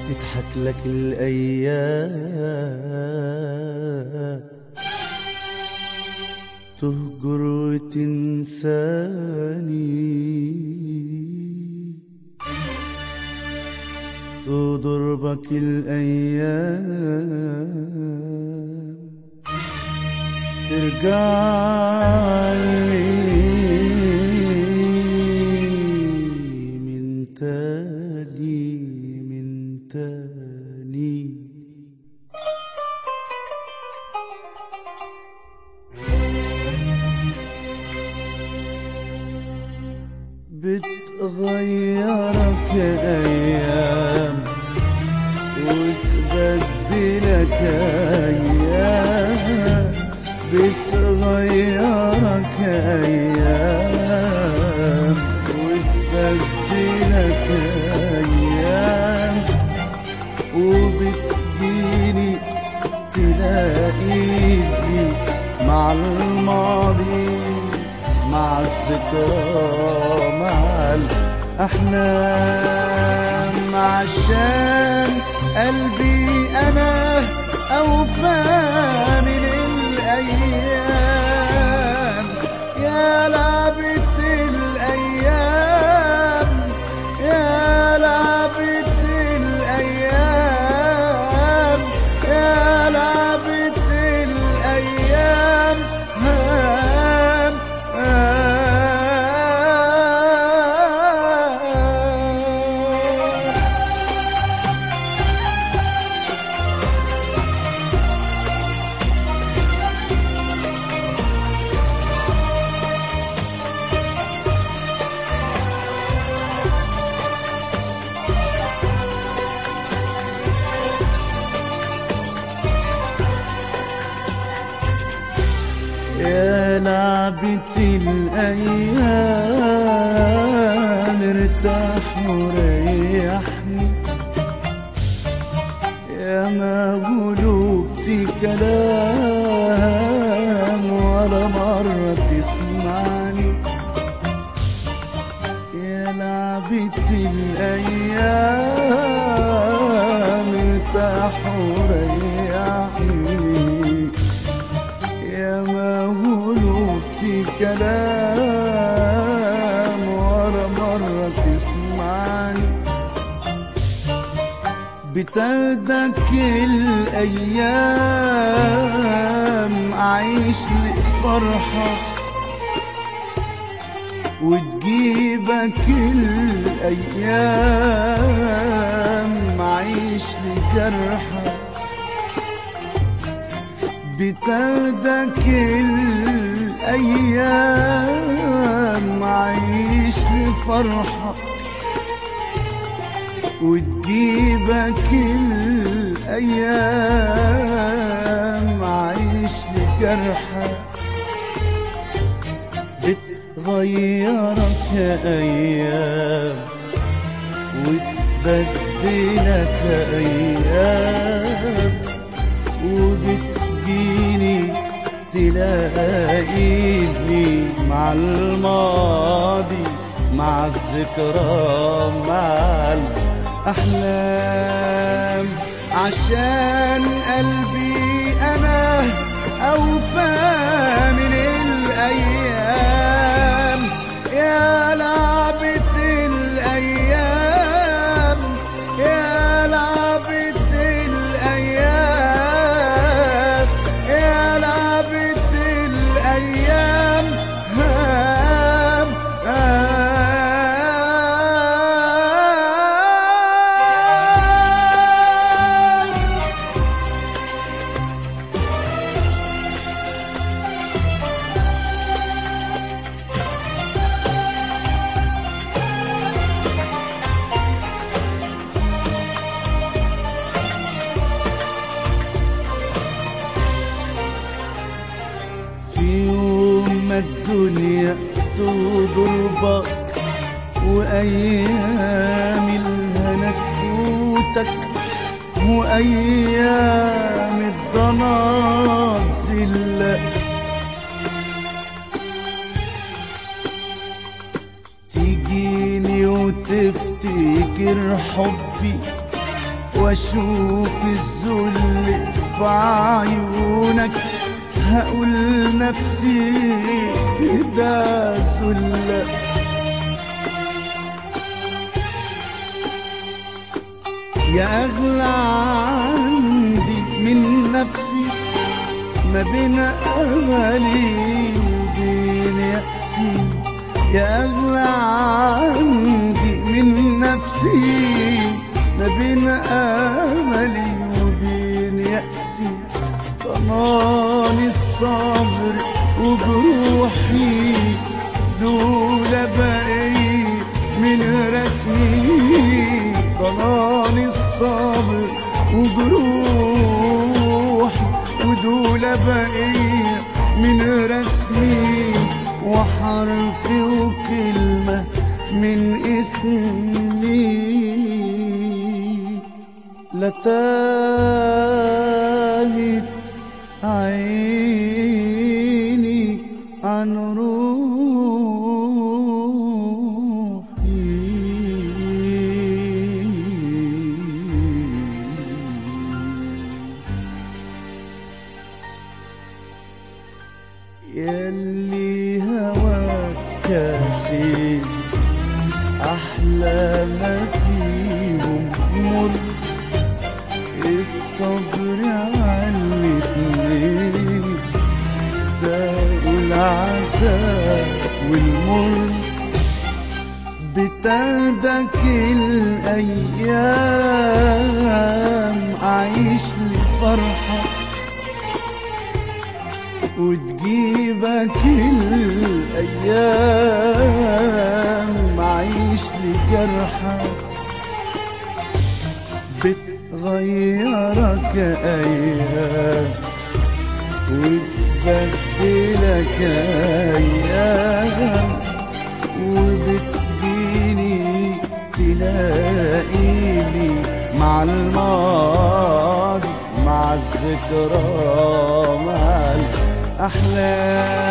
تضحك لك الأيام تهجر وتنساني تضربك الأيام ترجع لي من تاني من تاني بتغيرك أيام وتبدلك أيام بتغيرك أيام وتبدلك أيام وبتجيني تلاقيني مع الماضي مع الذكرى مع الأحلام عشان قلبي أنا أوفى من الأيام يا لعبة الأيام يا لعبة الأيام يا لعبة الأيام هام هام يا لعبة الأيام ارتاح وريحني يا ما غلوبتي كلام ولا مرة تسمعني يا لعبة الأيام ارتاح وريحني يا ما غلوبتي كلام ورا مرة تسمعني بتاخدك الأيام أعيش لفرحة وتجيبك الأيام أعيش لجرحة بتاخدك الأيام عيش لفرحة وتجيبك الأيام عيش لجرحة بتغيرك أيام وتبدلك أيام وبتجيني تلاقيني مع الماضي مع الذكرى مع الأحلام عشان قلبي أنا أوفى من الأيام يا لعبة الأيام يا لعبة الأيام يا لعبة الأيام هام هام في يوم ما الدنيا تضربك وأيام الهنا تفوتك وأيام الضنا تذلك تيجيني وتفتكر حبي واشوف الذل في عيونك هقول نفسي في ده سلك يا أغلى عندي من نفسي ما بين أملي وبين يأسي يا أغلى عندي من نفسي ما بين أملي وبين يأسي ضمان الصبر وجروحي دول بقي من رسمي ضمان الصبر وجروح ودول بقي من رسمي وحرف وكلمة من اسمي لتاهت عيني عن روحي يلي هواك كاسي أحلى ما فيهم مر الصبر علتني ده والعذاب والمر بتاخدك الأيام أعيش لفرحة وتجيبك الأيام أعيش لجرحك بتغيرك أيام وتبدلك أيام وبتجيني تلاقيني مع الماضي مع الذكرى مع الأحلام